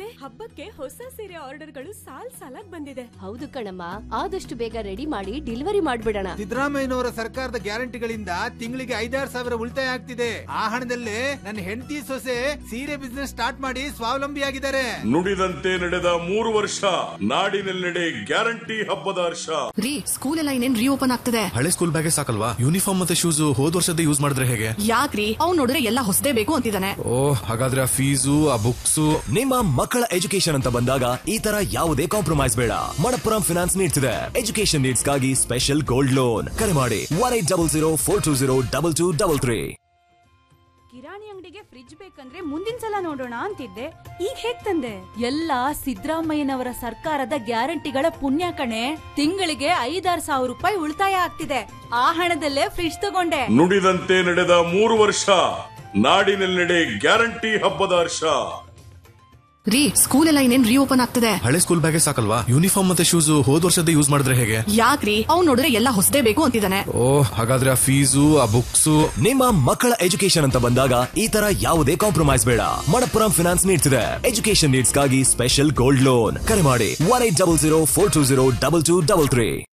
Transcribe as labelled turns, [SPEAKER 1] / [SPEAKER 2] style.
[SPEAKER 1] ಅತ್ತೆ ಹಬ್ಬಕ್ಕೆ ಹೊಸ ಸೀರೆ ಆರ್ಡರ್ಗಳು ಸಾಲ್ ಸಾಲಾಗ್ ಬಂದಿದೆ
[SPEAKER 2] ಹೌದು ಕಣಮ್ಮ ಆದಷ್ಟು ಬೇಗ ರೆಡಿ ಮಾಡಿ ಡೆಲಿವರಿ ಮಾಡ್ಬಿಡೋಣ
[SPEAKER 3] ಸಿದ್ದರಾಮಯ್ಯನವರ ಸರ್ಕಾರದ ಗ್ಯಾರಂಟಿಗಳಿಂದ ತಿಂಗಳಿಗೆ ಐದಾರು ಸಾವಿರ ಉಳಿತಾಯ ಆಗ್ತಿದೆ ಆ ಹಣದಲ್ಲೇ ನನ್ನ ಹೆಂಡತಿ ಸೊಸೆ ಸೀರೆ ಬಿಸ್ನೆಸ್ ಸ್ಟಾರ್ಟ್ ಮಾಡಿ ಸ್ವಾವಲಂಬಿಯಾಗಿದ್ದಾರೆ
[SPEAKER 4] ನುಡಿದಂತೆ ನಡೆದ ಮೂರು ವರ್ಷ ನಾಡಿನೆಲ್ಲೆಡೆ ಗ್ಯಾರಂಟಿ ಹಬ್ಬದ ಹರ್ಷ
[SPEAKER 5] ರೀ ಸ್ಕೂಲ್ ಎಲ್ಲ ಇನ್ನೇನ್ ರೀಓಪನ್ ಆಗ್ತದೆ
[SPEAKER 6] ಹಳೆ ಸ್ಕೂಲ್ ಬ್ಯಾಗೇ ಸಾಕಲ್ವಾ ಯೂನಿಫಾರ್ಮ್ ಮತ್ತೆ ಶೂಸ್ ಹೋದ್ ವರ್ಷದ ಯೂಸ್ ಮಾಡಿದ್ರೆ ಹೇಗೆ
[SPEAKER 5] ಯಾಕ್ರಿ ಅವ್ನ್ ನೋಡಿದ್ರೆ ಎಲ್ಲ ಹೊಸದೇ ಬೇಕು ಅಂತಿದ್ದಾನೆ
[SPEAKER 6] ಓ ಹಾಗಾದ್ರೆ ಆ ಫೀಸು ಆ ಬುಕ್ಸು
[SPEAKER 7] ನಿಮ್ಮ ಮಕ್ಕಳ ಎಜುಕೇಶನ್ ಅಂತ ಬಂದಾಗ ಈ ತರ ಯಾವುದೇ ಕಾಂಪ್ರಮೈಸ್ ಬೇಡ ಮಣಪ್ಪುರಂ ಫಿನಾನ್ಸ್ ನೀಡ್ತಿದೆ ಎಜುಕೇಶನ್ ನೀಡ್ಸ್ಗಾಗಿ ಸ್ಪೆಷಲ್ ಗೋಲ್ಡ್ ಲೋನ್ ಕರೆ ಮಾಡಿ one eight double zero four two zero double two double three
[SPEAKER 1] ಕಿರಾಣಿ ಅಂಗಡಿಗೆ ಫ್ರಿಡ್ಜ್ ಬೇಕಂದ್ರೆ ಮುಂದಿನ ಸಲ ನೋಡೋಣ ಅಂತಿದ್ದೆ ಈಗ ಹೇಗ್ ತಂದೆ
[SPEAKER 2] ಎಲ್ಲ ಸಿದ್ದರಾಮಯ್ಯನವರ ಸರ್ಕಾರದ ಗ್ಯಾರಂಟಿಗಳ ಪುಣ್ಯ ಕಣೆ ತಿಂಗಳಿಗೆ ಐದಾರು ಸಾವಿರ ರೂಪಾಯಿ ಉಳಿತಾಯ ಆಗ್ತಿದೆ ಆ ಹಣದಲ್ಲೇ ಫ್ರಿಡ್ಜ್ ತಗೊಂಡೆ
[SPEAKER 4] ನುಡಿದಂತೆ ನಡೆದ ಮೂರು ವರ್ಷ ನಾಡಿನೆಲ್ಲೆಡೆ ಗ್ಯಾರಂಟಿ ಹಬ್ಬದ ಹರ್ಷ
[SPEAKER 5] ರೀ ಸ್ಕೂಲ್ ಎಲ್ಲ ಇನ್ನೇನ್ ರೀಓಪನ್ ಆಗ್ತದೆ
[SPEAKER 6] ಹಳೆ ಸ್ಕೂಲ್ ಬ್ಯಾಗೇ ಸಾಕಲ್ವಾ ಯೂನಿಫಾರ್ಮ್ ಮತ್ತೆ ಶೂಸ್ ಹೋದ್ ವರ್ಷದ ಯೂಸ್ ಮಾಡಿದ್ರೆ ಹೇಗೆ
[SPEAKER 5] ಯಾಕ್ರಿ ಅವ್ನ್ ನೋಡಿದ್ರೆ ಎಲ್ಲ ಹೊಸದೇ ಬೇಕು ಅಂತಿದ್ದಾನೆ
[SPEAKER 6] ಓ ಹಾಗಾದ್ರೆ ಆ ಫೀಸು ಆ ಬುಕ್ಸು
[SPEAKER 7] ನಿಮ್ಮ ಮಕ್ಕಳ ಎಜುಕೇಶನ್ ಅಂತ ಬಂದಾಗ ಈ ತರ ಯಾವುದೇ ಕಾಂಪ್ರಮೈಸ್ ಬೇಡ ಮಣಪ್ಪುರಂ ಫಿನಾನ್ಸ್ ನೀಡ್ತಿದೆ ಎಜುಕೇಶನ್ ನೀಡ್ಸ್ಗಾಗಿ ಸ್ಪೆಷಲ್ ಗೋಲ್ಡ್ ಲೋನ್ ಕರೆ ಮಾಡಿ one eight double zero four two zero double two double three